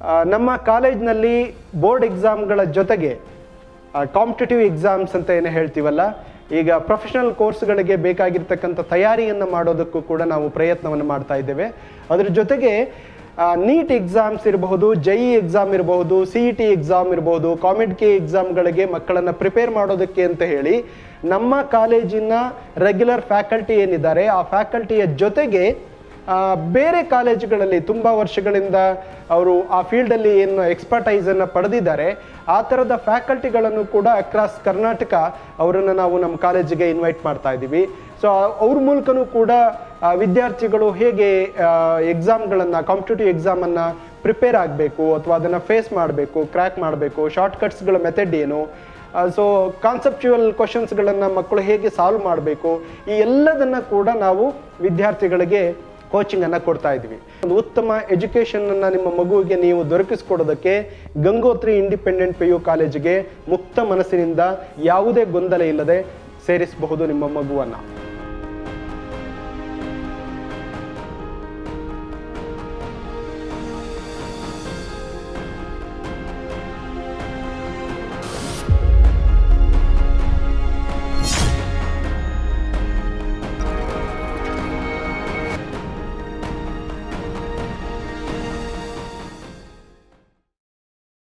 ಆ, ನಮ್ಮ ಕಾಲೇಜ್ನಲ್ಲಿ ಬೋರ್ಡ್ ಎಕ್ಸಾಮ್ಗಳ ಜೊತೆಗೆ ಕಾಂಪಿಟೇಟಿವ್ ಎಕ್ಸಾಮ್ಸ್ ಅಂತ ಏನು ಹೇಳ್ತೀವಲ್ಲ ಈಗ ಪ್ರೊಫೆಷನಲ್ ಕೋರ್ಸ್ಗಳಿಗೆ ಬೇಕಾಗಿರ್ತಕ್ಕಂಥ ತಯಾರಿಯನ್ನು ಮಾಡೋದಕ್ಕೂ ಕೂಡ ನಾವು ಪ್ರಯತ್ನವನ್ನು ಮಾಡ್ತಾ ಇದ್ದೇವೆ ಅದ್ರ ಜೊತೆಗೆ ನೀಟ್ ಎಕ್ಸಾಮ್ಸ್ ಇರಬಹುದು ಜೈ ಎಕ್ಸಾಮ್ ಇರಬಹುದು ಸಿ ಇ ಟಿ ಎಕ್ಸಾಮ್ ಇರಬಹುದು ಕಾಮೆಡ್ ಕೆ ಎಕ್ಸಾಮ್ಗಳಿಗೆ ಮಕ್ಕಳನ್ನು ಪ್ರಿಪೇರ್ ಮಾಡೋದಕ್ಕೆ ಅಂತ ಹೇಳಿ ನಮ್ಮ ಕಾಲೇಜಿನ ರೆಗ್ಯುಲರ್ ಫ್ಯಾಕಲ್ಟಿ ಏನಿದ್ದಾರೆ ಆ ಫ್ಯಾಕಲ್ಟಿಯ ಜೊತೆಗೆ ಆ, ಬೇರೆ ಕಾಲೇಜುಗಳಲ್ಲಿ ತುಂಬ ವರ್ಷಗಳಿಂದ ಅವರು ಆ ಫೀಲ್ಡಲ್ಲಿ ಏನು ಎಕ್ಸ್ಪರ್ಟೈಸನ್ನು ಪಡೆದಿದ್ದಾರೆ ಆ ಥರದ ಫ್ಯಾಕಲ್ಟಿಗಳನ್ನು ಕೂಡ ಅಕ್ರಾಸ್ ಕರ್ನಾಟಕ ಅವರನ್ನು ನಾವು ನಮ್ಮ ಕಾಲೇಜಿಗೆ ಇನ್ವೈಟ್ ಮಾಡ್ತಾ ಇದ್ದೀವಿ ಸೊ ಅವ್ರ ಮೂಲಕನೂ ಕೂಡ ಆ, ವಿದ್ಯಾರ್ಥಿಗಳು ಹೇಗೆ ಎಕ್ಸಾಮ್ಗಳನ್ನು ಕಾಂಪಿಟೇಟಿವ್ ಎಕ್ಸಾಮನ್ನು ಪ್ರಿಪೇರ್ ಆಗಬೇಕು ಅಥವಾ ಅದನ್ನು ಫೇಸ್ ಮಾಡಬೇಕು ಕ್ರ್ಯಾಕ್ ಮಾಡಬೇಕು ಶಾರ್ಟ್ಕಟ್ಸ್ಗಳ ಮೆಥಡ್ ಏನು ಸೊ ಕಾನ್ಸೆಪ್ಚುವಲ್ ಕ್ವಶನ್ಸ್ಗಳನ್ನು ಮಕ್ಕಳು ಹೇಗೆ ಸಾಲ್ವ್ ಮಾಡಬೇಕು ಈ ಎಲ್ಲದನ್ನು ಕೂಡ ನಾವು ವಿದ್ಯಾರ್ಥಿಗಳಿಗೆ ಕೋಚಿಂಗನ್ನು ಕೊಡ್ತಾ ಇದ್ದೀವಿ ಒಂದು ಉತ್ತಮ ಎಜುಕೇಷನನ್ನು ನಿಮ್ಮ ಮಗುವಿಗೆ ನೀವು ದೊರಕಿಸ್ಕೊಡೋದಕ್ಕೆ ಗಂಗೋತ್ರಿ ಇಂಡಿಪೆಂಡೆಂಟ್ ಪಿ ಯು ಕಾಲೇಜಿಗೆ ಮುಕ್ತ ಮನಸ್ಸಿನಿಂದ ಯಾವುದೇ ಗೊಂದಲ ಇಲ್ಲದೆ ಸೇರಿಸಬಹುದು ನಿಮ್ಮ ಮಗುವನ್ನು